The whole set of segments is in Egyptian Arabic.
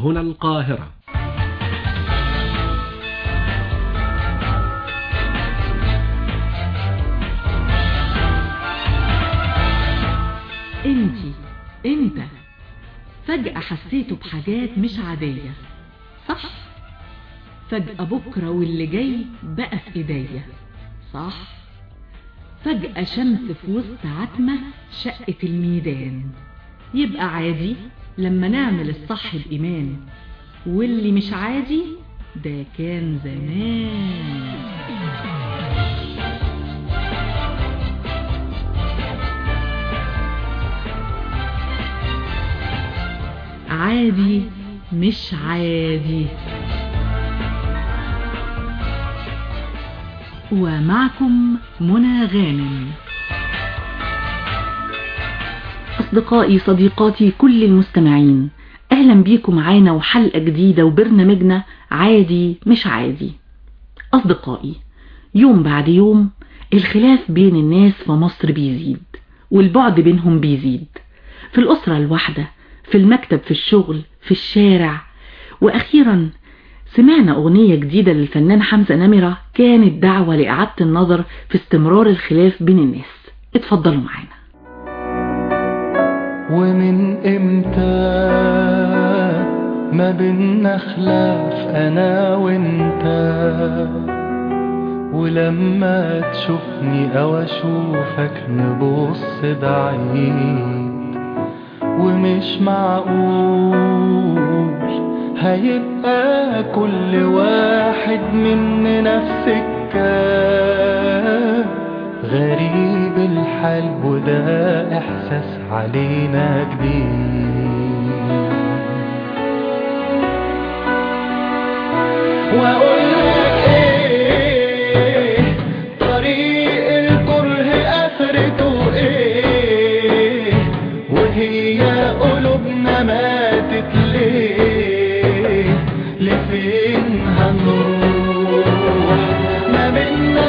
هنا القاهرة انتي انت فجأة حسيتوا بحاجات مش عادية صح فجأة بكرة واللي جاي بقى في ايديا صح فجأة شمس في وسط عتمة شقت الميدان يبقى عادي لما نعمل الصح بإيمان واللي مش عادي ده كان زمان عادي مش عادي ومعكم منى غانم أصدقائي صديقاتي كل المستمعين أهلا بيكم معانا وحلقة جديدة وبرنامجنا عادي مش عادي أصدقائي يوم بعد يوم الخلاف بين الناس في مصر بيزيد والبعد بينهم بيزيد في الأسرة الواحدة في المكتب في الشغل في الشارع وأخيرا سمعنا أغنية جديدة للفنان حمزة نمرة كانت دعوة لإعادة النظر في استمرار الخلاف بين الناس اتفضلوا معانا ومن امتى ما بينا خلاف انا وانت ولما تشوفني او اشوفك نبص بعيد ومش معقول هيبقى كل واحد مننا في سكة غريب الحال وده احساس علينا جديد واقول لك ايه طريق الكره اخرته ايه وهي قلوبنا ماتت ليه لفين هنروح ما بينا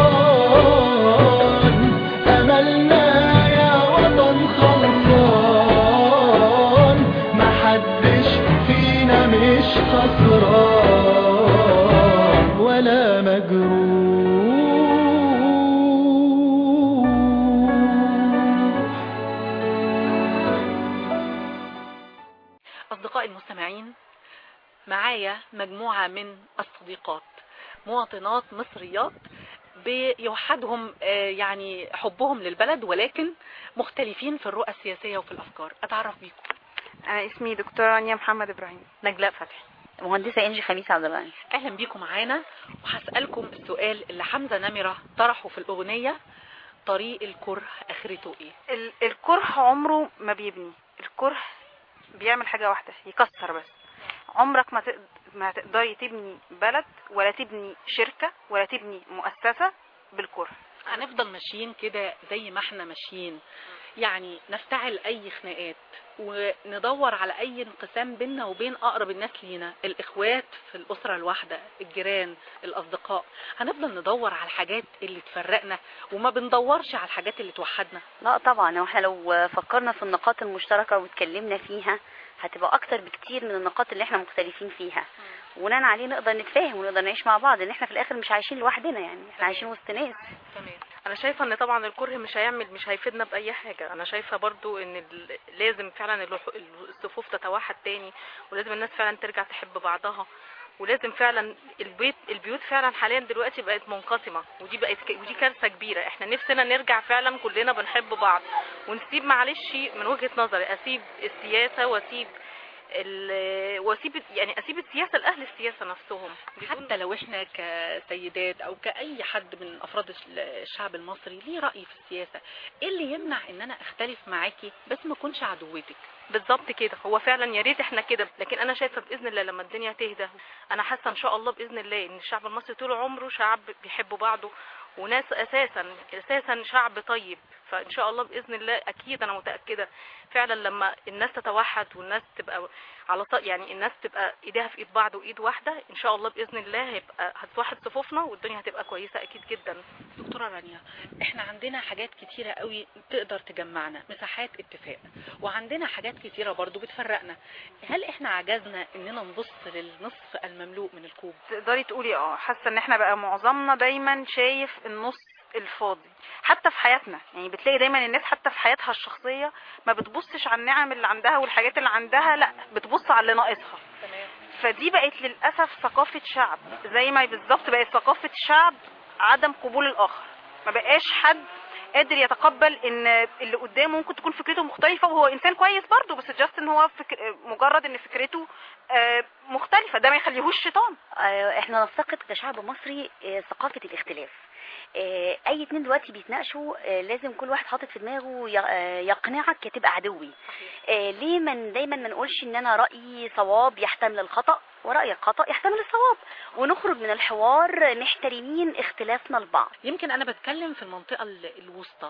شيطان املنا يا وطن خلصان محدش فينا مش خسران ولا مجروح أصدقائي المستمعين معايا مجموعة من الصديقات مواطنات مصريات بيوحدهم آه، يعني حبهم للبلد ولكن مختلفين في الرؤى السياسية وفي الأفكار أتعرف بيكم أنا اسمي دكتورة رانيا محمد إبراهيم نجلاء فتحي مهندسة إنجي خميس عبد الغني أهلا بيكم معانا وهسألكم السؤال اللي حمزة نمرة طرحه في الأغنية طريق الكره آخرته إيه ال- الكره عمره ما بيبني الكره بيعمل حاجة واحدة يكسر بس عمرك ما تقد- ما تقدري تبني بلد ولا تبني شركة ولا تبني مؤسسة بالكره هنفضل ماشيين كده زي ما احنا ماشيين يعني نفتعل اي خناقات وندور على اي انقسام بيننا وبين اقرب الناس لينا الاخوات في الاسرة الواحدة الجيران الاصدقاء هنفضل ندور على الحاجات اللي تفرقنا وما بندورش على الحاجات اللي توحدنا لا طبعا هو احنا لو فكرنا في النقاط المشتركة واتكلمنا فيها هتبقى اكتر بكتير من النقاط اللي احنا مختلفين فيها وبناء عليه نقدر نتفاهم ونقدر نعيش مع بعض ان احنا في الاخر مش عايشين لوحدنا يعني احنا عايشين وسط ناس تمام انا شايفه ان طبعا الكره مش هيعمل مش هيفيدنا باي حاجه انا شايفه برضو ان ال- لازم فعلا الوح- الصفوف تتوحد تاني ولازم الناس فعلا ترجع تحب بعضها ولازم فعلا البيت البيوت فعلا حاليا دلوقتي بقت منقسمه ودي بقت ك- ودي كارثه كبيره احنا نفسنا نرجع فعلا كلنا بنحب بعض ونسيب معلش من وجهه نظري اسيب السياسه واسيب ال- واسيب يعني اسيب السياسه لاهل السياسه نفسهم بدون حتى لو احنا كسيدات او كاي حد من افراد الش- الشعب المصري ليه راي في السياسه ايه اللي يمنع ان انا اختلف معاكي بس ما اكونش عدوتك بالظبط كده هو فعلا يا ريت احنا كده لكن انا شايفه باذن الله لما الدنيا تهدى انا حاسه ان شاء الله باذن الله ان الشعب المصري طول عمره شعب بيحب بعضه وناس اساسا اساسا شعب طيب فان شاء الله باذن الله اكيد انا متاكده فعلا لما الناس تتوحد والناس تبقى على ص- يعني الناس تبقى ايديها في ايد بعض وايد واحده ان شاء الله باذن الله هيبقى هتوحد صفوفنا والدنيا هتبقى كويسه اكيد جدا دكتورة رانيا احنا عندنا حاجات كتيرة قوي تقدر تجمعنا مساحات اتفاق وعندنا حاجات كتيرة برضو بتفرقنا هل احنا عجزنا اننا نبص للنصف المملوء من الكوب تقدري تقولي اه حاسه ان احنا بقى معظمنا دايما شايف النص الفاضي حتى في حياتنا يعني بتلاقي دايما الناس حتى في حياتها الشخصيه ما بتبصش على النعم اللي عندها والحاجات اللي عندها لا بتبص على اللي ناقصها تمام فدي بقت للاسف ثقافه شعب زي ما بالظبط بقت ثقافه شعب عدم قبول الاخر ما بقاش حد قادر يتقبل ان اللي قدامه ممكن تكون فكرته مختلفه وهو انسان كويس برضه بس جاست ان هو فكر مجرد ان فكرته آه، مختلفه ده ما يخليهوش شيطان آه، احنا نفتقد كشعب مصري آه، ثقافة الاختلاف آه، اي اتنين دلوقتي بيتناقشوا آه، لازم كل واحد حاطط في دماغه ي- آه، يقنعك يا تبقى عدوي آه، ليه من دايما ما نقولش ان انا رأيي صواب يحتمل الخطأ ورأيك خطأ يحتمل الصواب ونخرج من الحوار محترمين اختلافنا البعض يمكن انا بتكلم في المنطقة ال- الوسطى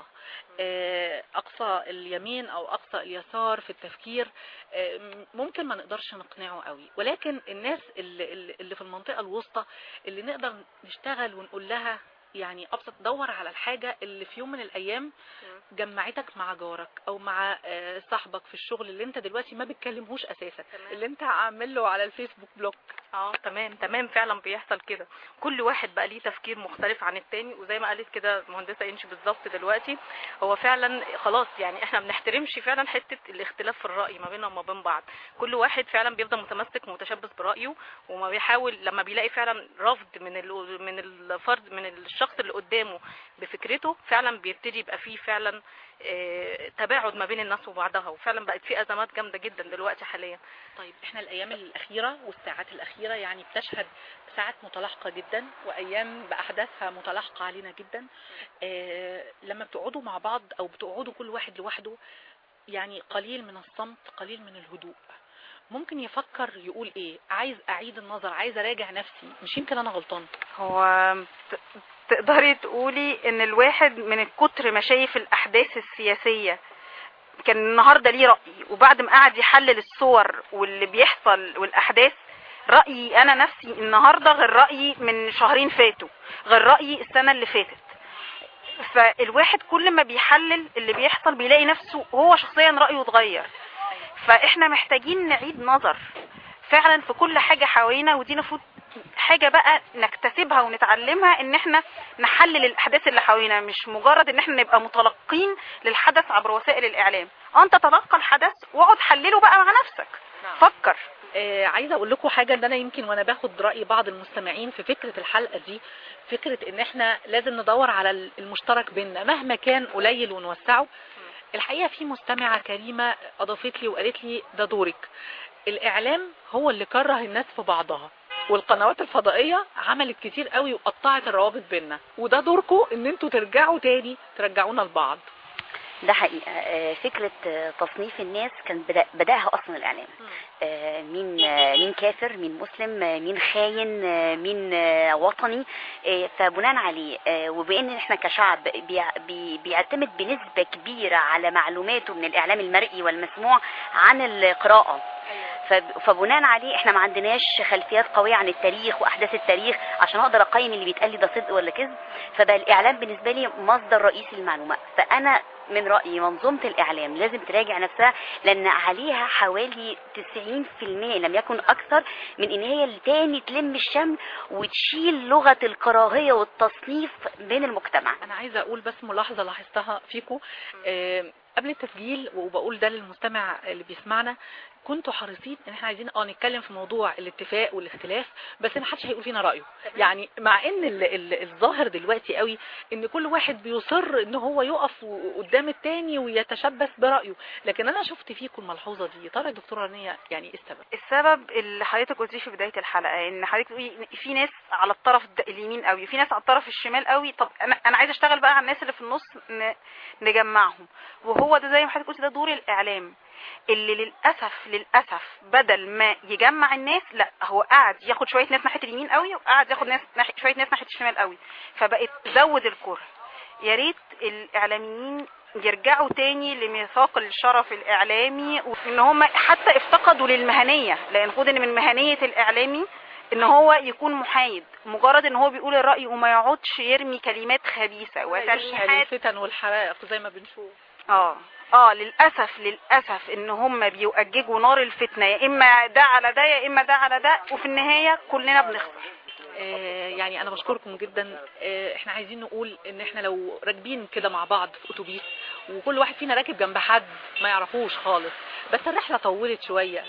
آه، اقصى اليمين او اقصى اليسار في التفكير آه، م- ممكن ما نقدرش نقنعه قوي ولكن الناس اللي, اللي اللي في المنطقة الوسطى اللي نقدر نشتغل ونقول لها يعني ابسط دور على الحاجة اللي في يوم من الايام جمعتك مع جارك او مع آه، صاحبك في الشغل اللي انت دلوقتي ما بتكلمهوش اساسا اللي انت عامل له على الفيسبوك بلوك اه تمام تمام فعلا بيحصل كده كل واحد بقى ليه تفكير مختلف عن التاني وزي ما قالت كده مهندسه انشي بالظبط دلوقتي هو فعلا خلاص يعني احنا ما بنحترمش فعلا حته الاختلاف في الراي ما بيننا وما بين بعض كل واحد فعلا بيفضل متمسك ومتشبث برايه وما بيحاول لما بيلاقي فعلا رفض من ال- من الفرد من الشخص اللي قدامه بفكرته فعلا بيبتدي يبقى فيه فعلا آه، تباعد ما بين الناس وبعضها وفعلا بقت في ازمات جامده جدا دلوقتي حاليا طيب احنا الايام الاخيره والساعات الاخيره يعني بتشهد ساعات متلاحقه جدا وايام باحداثها متلاحقه علينا جدا اه لما بتقعدوا مع بعض او بتقعدوا كل واحد لوحده يعني قليل من الصمت قليل من الهدوء ممكن يفكر يقول ايه عايز اعيد النظر عايز اراجع نفسي مش يمكن انا غلطان هو ت- تقدري تقولي ان الواحد من الكتر ما شايف الاحداث السياسيه كان النهارده ليه راي وبعد ما قعد يحلل الصور واللي بيحصل والاحداث رايي انا نفسي النهارده غير رايي من شهرين فاتوا غير رايي السنه اللي فاتت فالواحد كل ما بيحلل اللي بيحصل بيلاقي نفسه هو شخصيا رايه اتغير فاحنا محتاجين نعيد نظر فعلا في كل حاجه حوالينا ودي المفروض حاجه بقى نكتسبها ونتعلمها ان احنا نحلل الاحداث اللي حوالينا مش مجرد ان احنا نبقى متلقين للحدث عبر وسائل الاعلام اه انت تلقى الحدث واقعد حلله بقى مع نفسك فكر آه عايزه اقول لكم حاجه ان انا يمكن وانا باخد راي بعض المستمعين في فكره الحلقه دي فكره ان احنا لازم ندور على المشترك بيننا مهما كان قليل ونوسعه الحقيقه في مستمعه كريمه اضافت لي وقالت لي ده دورك الاعلام هو اللي كره الناس في بعضها والقنوات الفضائيه عملت كتير قوي وقطعت الروابط بيننا وده دوركم ان انتوا ترجعوا تاني ترجعونا لبعض ده حقيقة آه، فكرة آه، تصنيف الناس كان بدأ بدأها أصلا الإعلام آه، مين آه، مين كافر مين مسلم آه، مين خاين آه، مين آه، وطني آه، فبناء عليه آه، وبأن احنا كشعب بيع- بي- بيعتمد بنسبة كبيرة على معلوماته من الإعلام المرئي والمسموع عن القراءة فب- فبناء عليه احنا ما عندناش خلفيات قويه عن التاريخ واحداث التاريخ عشان اقدر اقيم اللي بيتقال لي ده صدق ولا كذب فبقى الاعلام بالنسبه لي مصدر رئيسي للمعلومات فانا من رايي منظومه الاعلام لازم تراجع نفسها لان عليها حوالي 90% إن لم يكن اكثر من ان هي اللي تاني تلم الشمل وتشيل لغه الكراهيه والتصنيف بين المجتمع انا عايزه اقول بس ملاحظه لاحظتها فيكم آه، قبل التسجيل وبقول ده للمستمع اللي بيسمعنا كنتوا حريصين ان احنا عايزين اه نتكلم في موضوع الاتفاق والاختلاف بس ما حدش هيقول فينا رايه يعني مع ان ال ال الظاهر دلوقتي قوي ان كل واحد بيصر ان هو يقف و- قدام التاني ويتشبث برايه لكن انا شفت فيكم الملحوظه دي ترى يا دكتوره رانيا يعني ايه السبب السبب اللي حضرتك قلتيه في بدايه الحلقه ان حضرتك تقولي إن في ناس على الطرف الد- اليمين قوي وفي ناس على الطرف الشمال قوي طب انا انا عايزه اشتغل بقى على الناس اللي في النص ن- نجمعهم وهو ده زي ما حضرتك قلتي ده دور الاعلام اللي للاسف للاسف بدل ما يجمع الناس لا هو قاعد ياخد شويه ناس ناحيه اليمين قوي وقاعد ياخد ناس ناحية شويه ناس ناحيه الشمال قوي فبقت تزود الكره يا ريت الاعلاميين يرجعوا تاني لميثاق الشرف الاعلامي وان هم حتى افتقدوا للمهنيه لان المفروض ان من مهنيه الاعلامي ان هو يكون محايد مجرد ان هو بيقول الراي وما يقعدش يرمي كلمات خبيثه وتلميح وتلميحات الفتن والحرائق زي ما بنشوف اه اه للاسف للاسف ان هم بيؤججوا نار الفتنه يا اما ده على ده يا اما ده على ده وفي النهايه كلنا بنخسر آه، يعني انا بشكركم جدا آه، احنا عايزين نقول ان احنا لو راكبين كده مع بعض في اتوبيس وكل واحد فينا راكب جنب حد ما يعرفوش خالص بس الرحله طولت شويه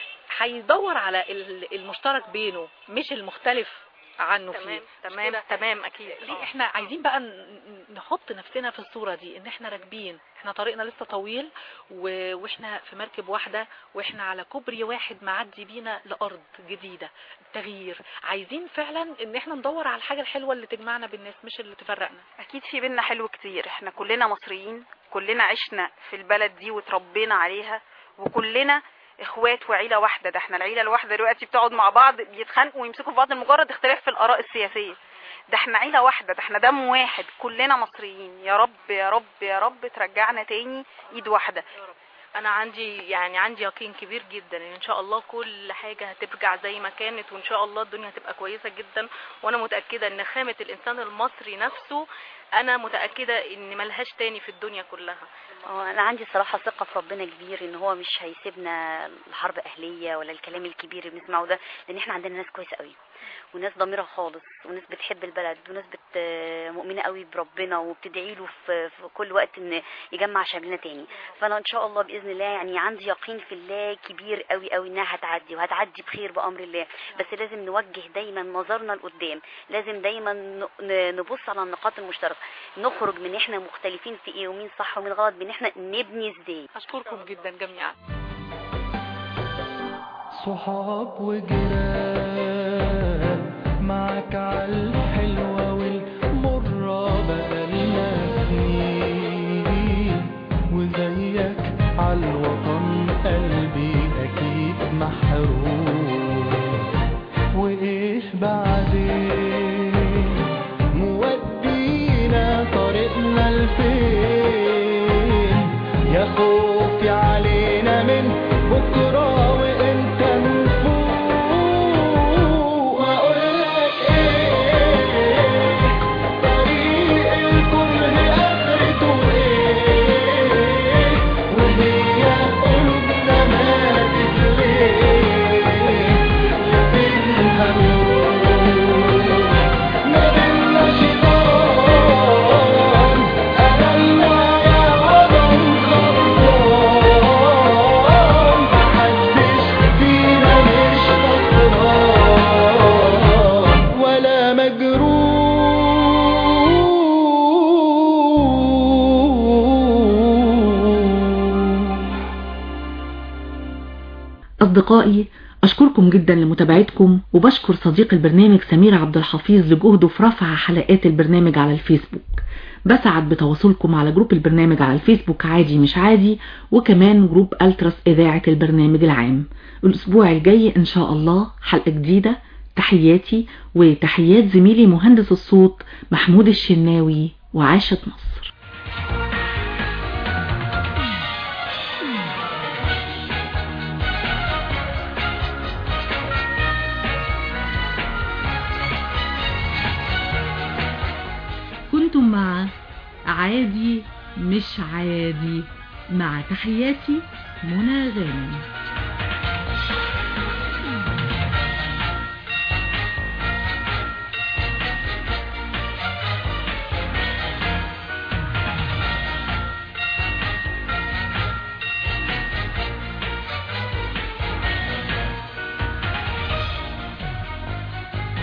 هيدور على ال- المشترك بينه مش المختلف عنه تمام فيه تمام كده؟ تمام اكيد ليه آه. احنا عايزين بقى ن- نحط نفسنا في الصورة دي ان احنا راكبين احنا طريقنا لسه طويل و... واحنا في مركب واحدة واحنا على كوبري واحد معدي بينا لأرض جديدة تغيير عايزين فعلا ان احنا ندور على الحاجة الحلوة اللي تجمعنا بالناس مش اللي تفرقنا اكيد في بينا حلو كتير احنا كلنا مصريين كلنا عشنا في البلد دي وتربينا عليها وكلنا اخوات وعيله واحده ده احنا العيله الواحده دلوقتي بتقعد مع بعض بيتخانقوا ويمسكوا في بعض لمجرد اختلاف في الاراء السياسيه ده احنا عيله واحده ده احنا دم واحد كلنا مصريين يا رب يا رب يا رب ترجعنا تاني ايد واحده انا عندي يعني عندي يقين كبير جدا ان ان شاء الله كل حاجه هترجع زي ما كانت وان شاء الله الدنيا هتبقى كويسه جدا وانا متاكده ان خامه الانسان المصري نفسه انا متاكده ان ملهاش تاني في الدنيا كلها اه انا عندي صراحه ثقه في ربنا كبير ان هو مش هيسيبنا الحرب اهليه ولا الكلام الكبير اللي بنسمعه ده لان احنا عندنا ناس كويسه قوي وناس ضميرة خالص وناس بتحب البلد وناس بت مؤمنة قوي بربنا وبتدعي له في, في كل وقت ان يجمع شملنا تاني فانا ان شاء الله باذن الله يعني عندي يقين في الله كبير قوي قوي انها هتعدي وهتعدي بخير بامر الله بس لازم نوجه دايما نظرنا لقدام لازم دايما ن- ن- نبص على النقاط المشتركه نخرج من احنا مختلفين في ايه ومين صح ومين غلط بان احنا نبني ازاي اشكركم جدا جميعا صحاب وجيران معك عالحلوة والمرة بقالنا سنين وزيك عالوطن قلبي أكيد محروم وإيه بعدين مودينا طريقنا لفين يا خوفي علينا من بكرة وانت نفوق واقولك ايه طريق الكره اخرته ايه وهي قلوبنا ماتت ليه لفينها نروح ما بينا شيطان أملنا يا وطن خربان محدش فينا مش خسران ولا مجروح أصدقائي أشكركم جدا لمتابعتكم وبشكر صديق البرنامج سمير عبد الحفيظ لجهده في رفع حلقات البرنامج على الفيسبوك بسعد بتواصلكم على جروب البرنامج على الفيسبوك عادي مش عادي وكمان جروب ألتراس إذاعة البرنامج العام الأسبوع الجاي إن شاء الله حلقة جديدة تحياتي وتحيات زميلي مهندس الصوت محمود الشناوي وعاشت مصر كنتم مع عادي مش عادي مع تحياتي منى غانم